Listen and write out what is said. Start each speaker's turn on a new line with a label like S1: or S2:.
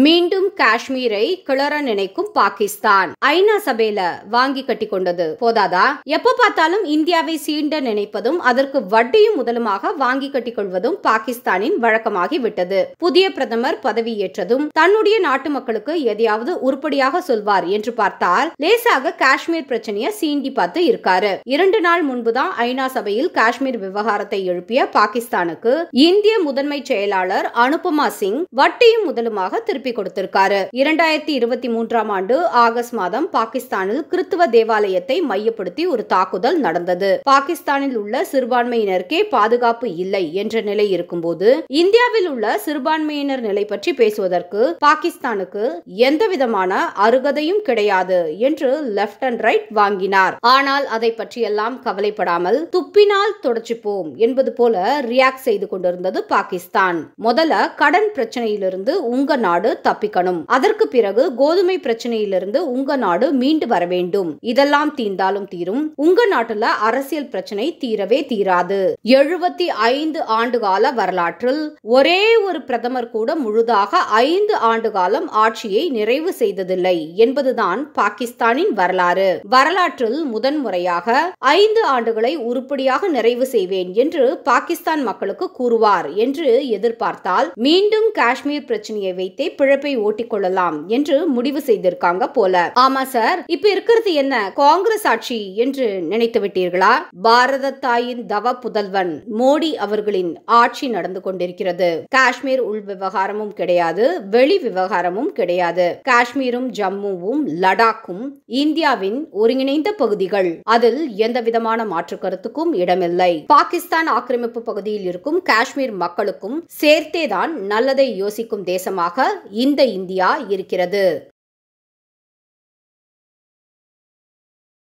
S1: மீண்டும் காஷ்மீரை கிளற நினைக்கும் பாகிஸ்தான் ஐநா சபையில வாங்கி கட்டி கொண்டது போதாதா எப்ப பார்த்தாலும் இந்தியாவை சீண்ட நினைப்பதும் அதற்கு வட்டியும் முதலுமாக வாங்கி கட்டிக் கொள்வதும் பாகிஸ்தானின் வழக்கமாகி விட்டது புதிய பிரதமர் பதவியேற்றதும் தன்னுடைய நாட்டு மக்களுக்கு எதையாவது உருப்படியாக சொல்வார் என்று பார்த்தால் லேசாக காஷ்மீர் பிரச்சனைய சீண்டி பார்த்து இருக்காரு இரண்டு நாள் முன்புதான் ஐநா சபையில் காஷ்மீர் விவகாரத்தை எழுப்பிய பாகிஸ்தானுக்கு இந்திய முதன்மை செயலாளர் அனுபமா சிங் வட்டியும் முதலுமாக திருப்பி கொடுத்திருக்காரு இரண்டாயிரத்தி இருபத்தி மூன்றாம் ஆண்டு ஆகஸ்ட் மாதம் பாகிஸ்தானில் கிறித்துவ தேவாலயத்தை மையப்படுத்தி ஒரு தாக்குதல் நடந்தது பாகிஸ்தானில் உள்ள சிறுபான்மையினருக்கே பாதுகாப்பு இல்லை என்ற நிலை இருக்கும்போது இந்தியாவில் உள்ள சிறுபான்மையினர் நிலை பற்றி பேசுவதற்கு பாகிஸ்தானுக்கு எந்த விதமான அருகதையும் கிடையாது என்று லெப்ட் அண்ட் ரைட் வாங்கினார் ஆனால் அதை பற்றியெல்லாம் கவலைப்படாமல் துப்பினால் தொடச்சிப்போம் என்பது போல ரியாக்ட் செய்து கொண்டிருந்தது பாகிஸ்தான் முதல்ல கடன் பிரச்சனையிலிருந்து உங்க நாடு தப்பிக்கணும் அதற்கு பிறகு கோதுமை பிரச்சனையிலிருந்து உங்க நாடு மீண்டு வர வேண்டும் இதெல்லாம் தீர்ந்தாலும் தீரும் உங்க நாட்டுல அரசியல் பிரச்சனை தீரவே தீராது எழுபத்தி ஐந்து ஆண்டு கால வரலாற்றில் ஒரே ஒரு பிரதமர் கூட முழுதாக ஐந்து ஆண்டு காலம் ஆட்சியை நிறைவு செய்ததில்லை என்பதுதான் பாகிஸ்தானின் வரலாறு வரலாற்றில் முதன்முறையாக ஐந்து ஆண்டுகளை உருப்படியாக நிறைவு செய்வேன் என்று பாகிஸ்தான் மக்களுக்கு கூறுவார் என்று எதிர்பார்த்தால் மீண்டும் காஷ்மீர் பிரச்சனையை வைத்தே பிழப்பை ஓட்டிக் கொள்ளலாம் என்று முடிவு செய்திருக்காங்க போல ஆமா சார் இப்ப இருக்கிறது என்ன காங்கிரஸ் ஆட்சி என்று நினைத்து விட்டீர்களா பாரத தாயின் தவ புதல்வன் மோடி அவர்களின் ஆட்சி நடந்து கொண்டிருக்கிறது காஷ்மீர் உள் விவகாரமும் கிடையாது வெளி விவகாரமும் கிடையாது காஷ்மீரும் ஜம்முவும் லடாக்கும் இந்தியாவின் ஒருங்கிணைந்த பகுதிகள் அதில் எந்த விதமான மாற்று கருத்துக்கும் இடமில்லை பாகிஸ்தான் ஆக்கிரமிப்பு பகுதியில் இருக்கும் காஷ்மீர் மக்களுக்கும் சேர்த்தேதான் நல்லதை யோசிக்கும் தேசமாக இந்த இந்தியா இருக்கிறது